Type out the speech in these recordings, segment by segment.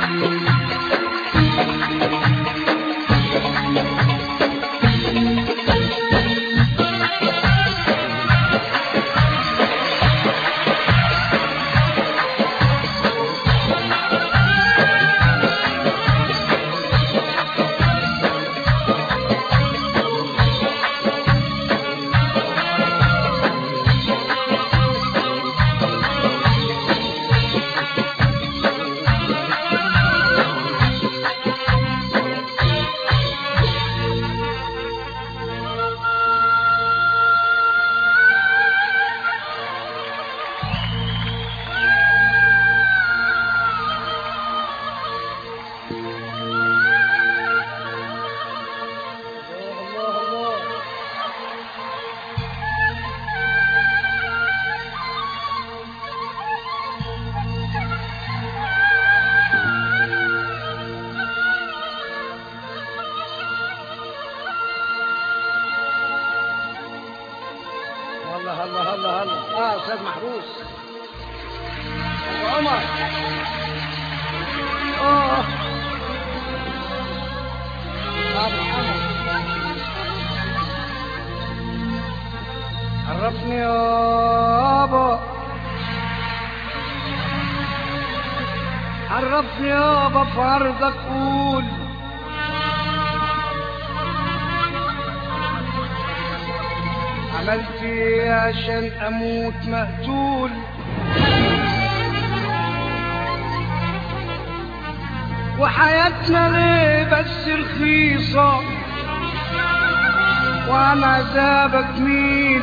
الله الله هلا هلا هلا هلا اه استاذ محروس ابو عمر اه ابو عمر عرفني يابا عرفني يابا في عرضك قول عملت ايه عشان اموت مقتول وحياتنا ليه بس رخيصة وعن عذابك مين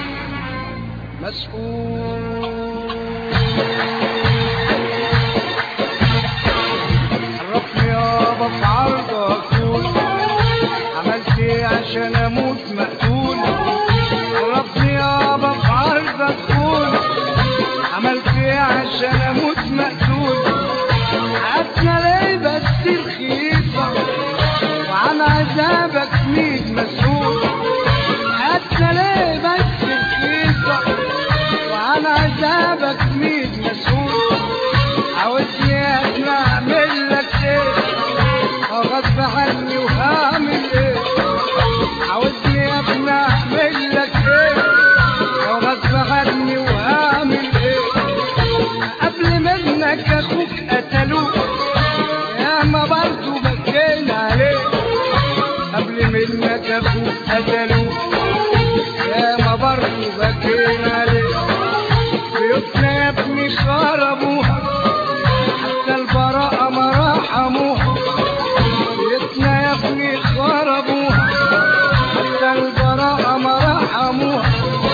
مسؤول عرفني يابا في عرضك قول عملت ايه عشان اموت مقتول عرفني يابا في عرضك قول عملت ايه عشان اموت مقتول حياتنا ليه بس رخيصة وعن عذابك مين مسؤول حياتنا ليه بس رخيصة وعن عذابك مين مسؤول عاوزني انا اعمل لك ايه غصب عني وهعمل ايه عاوزني يا ابني اعمل لك ايه غصب عني وهعمل ايه قبل منك اخوك قتلوه يا ما برضه بكينا عليه قبل منك اخوك قتلوه يا ما برضه بكينا عليه بيوتنا يا ابني خربوها حتى البراءة ما رحموها بيوتنا يا ابني خربوها حتى البراءة ما رحموها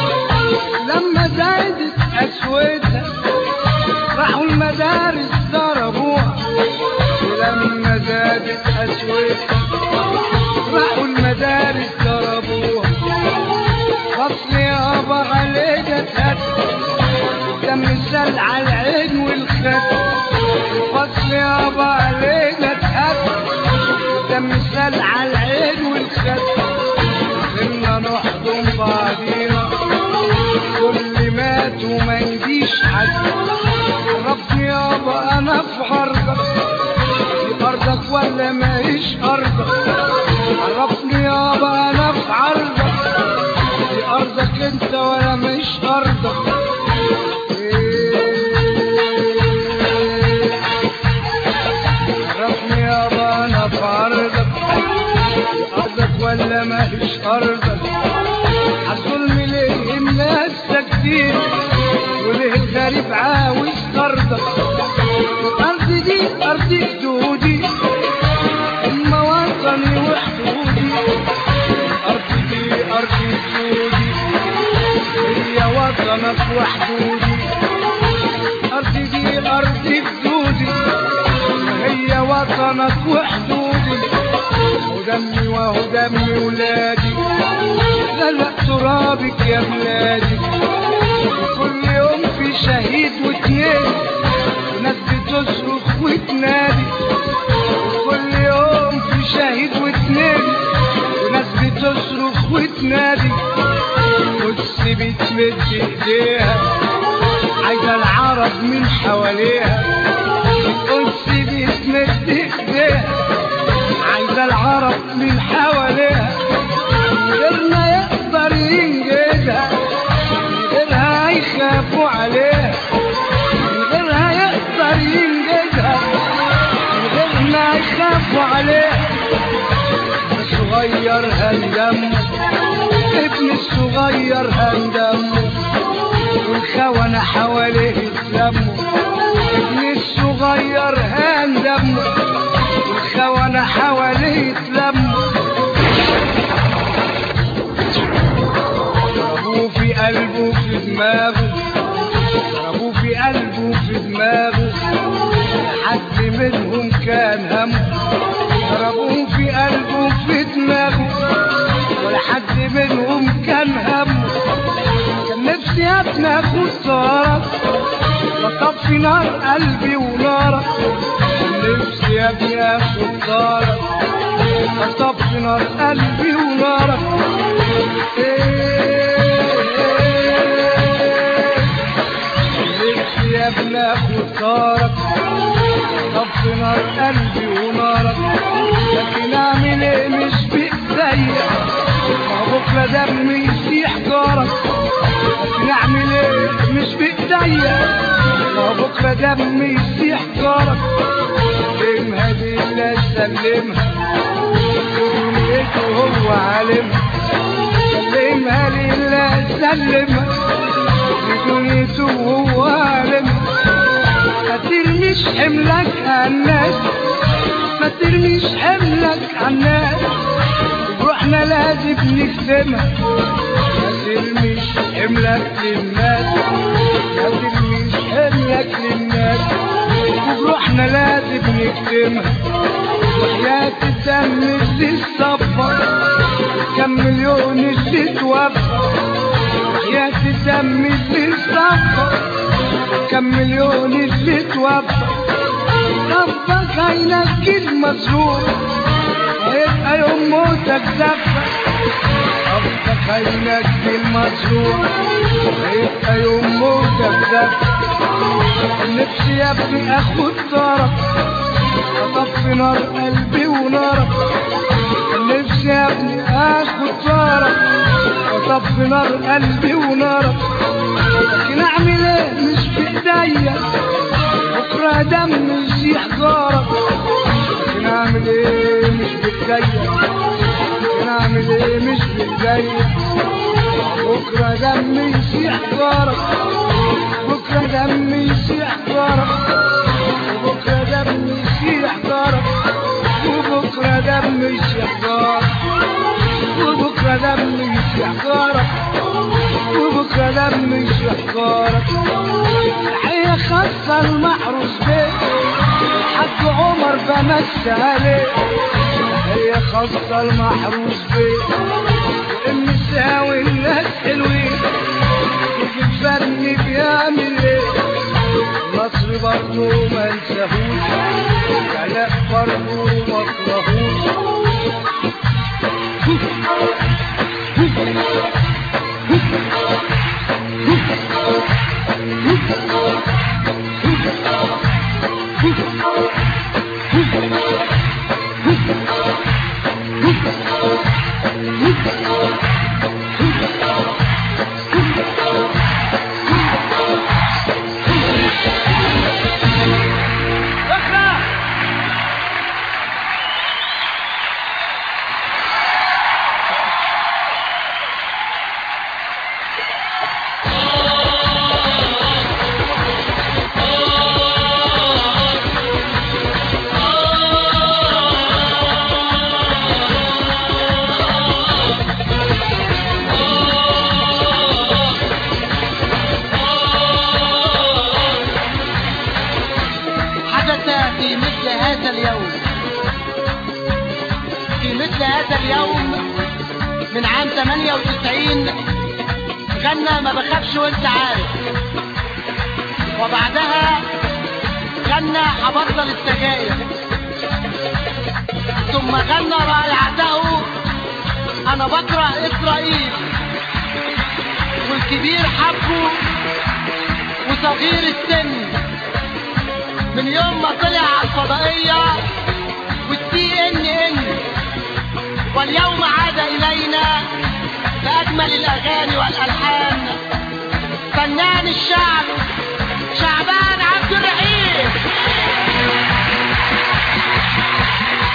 لما زادت أسودها راحوا المدارس ضربوها ولما زادت أسودها راحوا المدارس ضربوها فصل يابا علينا اتهد دم السل على العين والخد فصل يابا علينا اتهد دم السل على العين والخد صرنا نحضن بعضينا كل مات وما يجيش حد ربي يابا انا في عرضك في ارضك ولا ماهيش ارضك عرفني يابا انا في عرضك في ارضك انت ولا مش ارضك عرفني يابا انا في عرضك في ارضك ولا ماهيش ارضك عالظلم ليه الناس ساكتين وليه الغريب عاوز ارضك الارض دي ارض جدودي اما وطني وحدودي الارض دي ارض جدودي هي وطنك وحدودي الارض دي ارض جدودي هي وطنك وحدودي ودمي وهو دمي ولادي غلق ترابك يا بلادي كل يوم في شهيد واتنين وناس بتصرخ وتنادي كل يوم في شهيد واتنين وناس بتصرخ وتنادي قدس بتمد ايديها عايزة العرب من حواليها قدس بتمد خافوا عليه الصغير هندم ابن الصغير هندم والخونة حواليه اتلموا ابن الصغير هندم والخونة حواليه اتلموا ضربوه في قلبه في دماغه ضربوه في قلبه في دماغه حد منهم كان همه ضربوه في قلبه في دماغه ولا حد منهم كان همه كان نفسي يا ابني اخد صارك وطفي نار قلبي ونارك كان نفسي يا ابني اخد صارك وطفي نار قلبي ونارك نفسي يا ابني اخد صارك طفي نار قلبي ونارك لكن اعمل ايه مش بايديا ما بكره دمي يسيح جارك لكن اعمل ايه مش بايديا ما بكره دمي يسيح جارك سلمها دي لا سلمها ودنيته هو عالمها سلمها لله سلمها بدنيته هو عالمها ما ترميش حملك على الناس ما ترميش حملك على الناس وروحنا لازم نخدمها ما ترميش حملك للناس ما ترميش حملك للناس وروحنا لازم نخدمها وحياة الدم اللي صفى كم مليون اللي توفى وحياة الدم اللي صفى كم مليون اللي توفى ربك هينجي المظلوم هيبقى يوم موتك زفة ربك هينجي المظلوم هيبقى يوم موتك زفة نفسي يا ابني اخد دارك اطفي نار قلبي ونارك نفسي يا ابني اخد دارك واطفي نار قلبي ونارك لكن اعمل ايه مش بايديا بكره دم يسيح جارك لكن اعمل ايه مش بايديا لكن اعمل ايه مش بايديا بكره دم يسيح جارك بكره دم يسيح جارك وبكره دم يسيح جارك وبكره دم يسيح جارك وبكره دم يسيح جارك وبكره دم يسيح جارك الحياة خاصة المحروس بيه الحاج عمر بمس عليه هي خاصة المحروس بيه النساء والناس حلوين وفي الفن بيعمل ايه مصر برضه ما انساهوش علاء برضه ما اكرهوش حدث في مثل هذا اليوم في مثل هذا اليوم من عام 98 غنى ما بخافش وانت عارف وبعدها غنى هبطل السجاير ثم غنى رائعته انا بكره اسرائيل والكبير حبه وصغير السن من يوم ما طلع على الفضائية والسي ان ان واليوم عاد الينا باجمل الاغاني والالحان فنان الشعب شعبان عبد الرحيم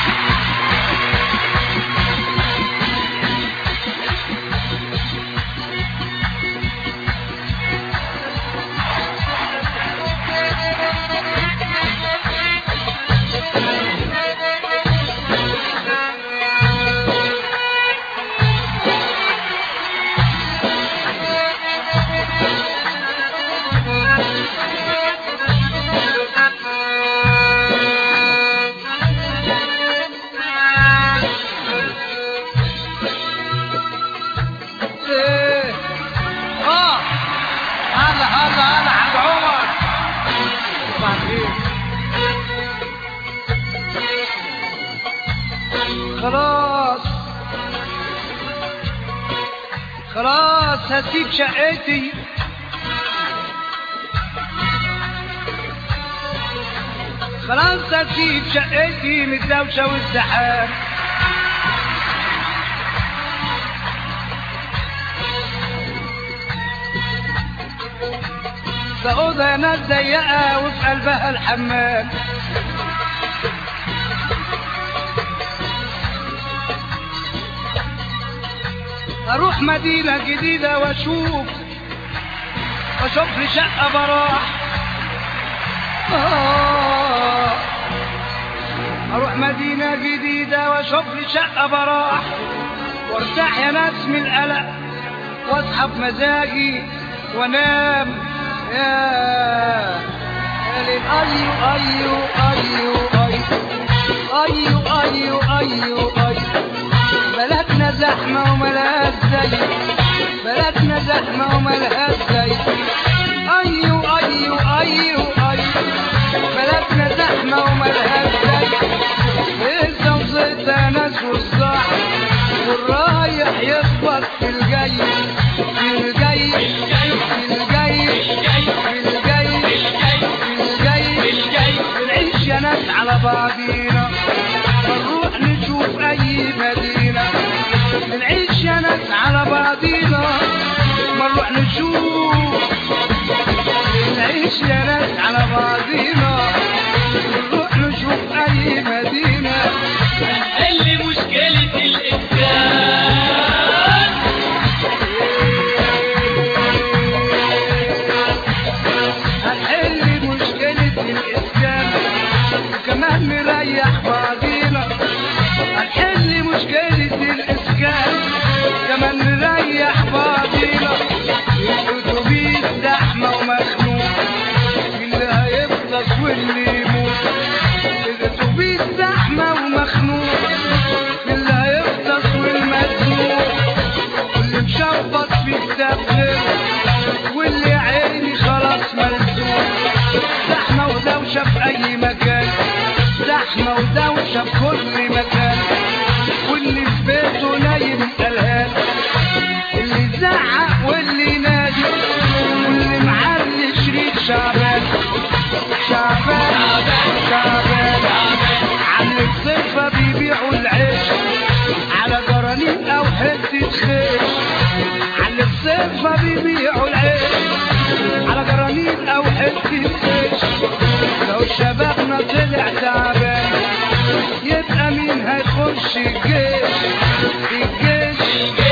خلاص خلاص هسيب شقتي خلاص هسيب شقتي من الدوشة والزحام ده أوضة ناس ضيقة وفي قلبها الحمام اروح مدينة جديدة واشوف واشوف لي شقة براح آه. اروح مدينة جديدة واشوف لي شقة براح وارتاح يا ناس من القلق واصحى بمزاجي وانام يا ليل ايو ايو ايو ايو ايو ايو ايو ايو بلدنا زحمة وملهاش زي بلدنا زحمة وملهاش زي أيو أيو أيو أيو بلدنا زحمة وملهاش زي لسه وصلت ناس والصح والرايح يخبط في الجاي في الجاي في الجاي في الجاي في الجاي بنعيش يا ناس على بعضينا بنروح نشوف أي مدينة بنعيش يا ناس على بعضينا بنروح نشوف بنعيش يا ناس على بعضينا بنروح نشوف أي مدينة حل مشكلة الإسكان هنحل مشكلة الإسكان وكمان نريح بعضينا هنحل مشكلة الإسكان كمان نريح بعضينا الأتوبيس زحمة ومخنوق اللي هيفطس واللي يموت الأتوبيس زحمة ومخنوق اللي هيفطس والمزنوق واللي مشبط في كتاب غيره واللي يا عيني خلاص ملزوم زحمة ودوشة في أي مكان زحمة ودوشة في كل مكان واللي في بيته نايم قلقان اللي زعق واللي نادي واللي معلي شريط شعبان شعبان شعبان على الصفة بيبيعوا العيش على جرانين أو حتة خيش على الصفة بيبيعوا العيش على جرانين أو حتة خيش لو شبابنا طلع تعبان يبقى مين هيخش الجيش الجيش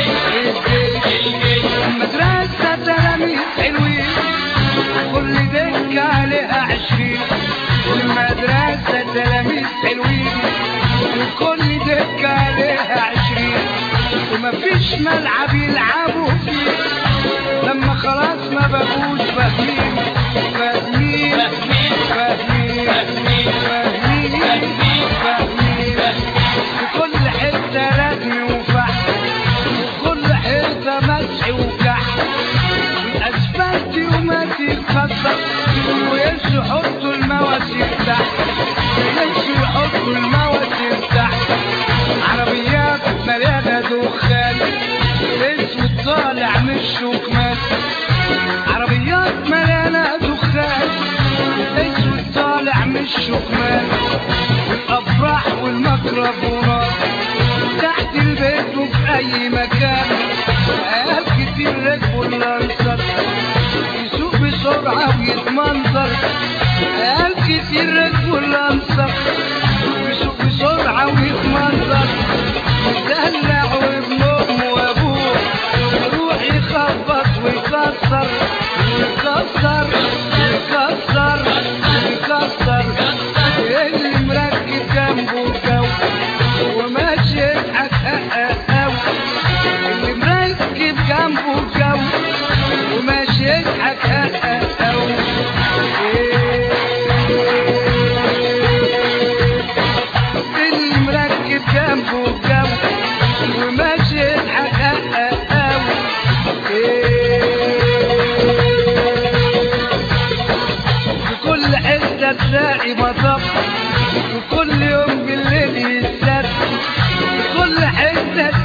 الجيش المدرسة تلاميذ حلوين كل دكة عليها عشرين المدرسة تلاميذ حلوين وكل دكة عليها عشرين ومفيش ملعب يلعبوا فيه لما خلاص ما بقوش فاهمين فاهمين فاهمين فاهمين فاهمين في كل حتة رسمي وفحم وفي كل حتة مسح وكحل والأسفلت وما تتكسر ويمشوا يحطوا المواسير تحت يمشوا يحطوا المواسير تحت عربيات مليانة دخان اسود طالع من الشكمان عربيات مليانة دخان اسود طالع من الشكمان والأفراح والميكروفونات تحت البيت وفي أي مكان عيال كتير ركبوا اللانسر يسوق بسرعة ويتمنظر عيال كتير ركبوا اللانسر يسوق بسرعة ويتمنظر يدلع وابن أمه وأبوه يروح يخبط ويكسر يكسر يكسر يكسر اللي مركب جنبه جو وماشي يضحك أو اللي مركب جنبه جو وماشي يضحك أو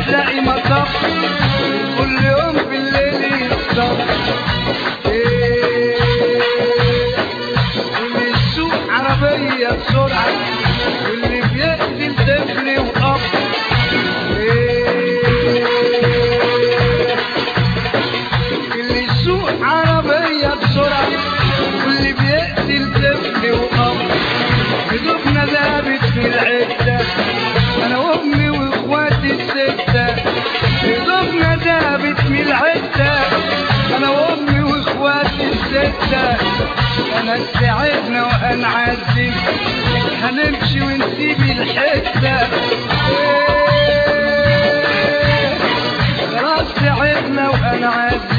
تلاقي مطب كل يوم بالليل يتصب إيه واللي يسوق عربية بسرعة واللي بيقتل طفل وأب إيه اللي يسوق عربية بسرعة واللي بيقتل طفل وأب هدومنا ذابت في العدة أنا وأمي وإخواتي الستة هدومنا ذابت في العدة أنا وأمي وإخواتي الستة أنا استعدنا وهنعذب هنمشي ونسيب الحتة إيه، خلاص تعبنا وهنعذب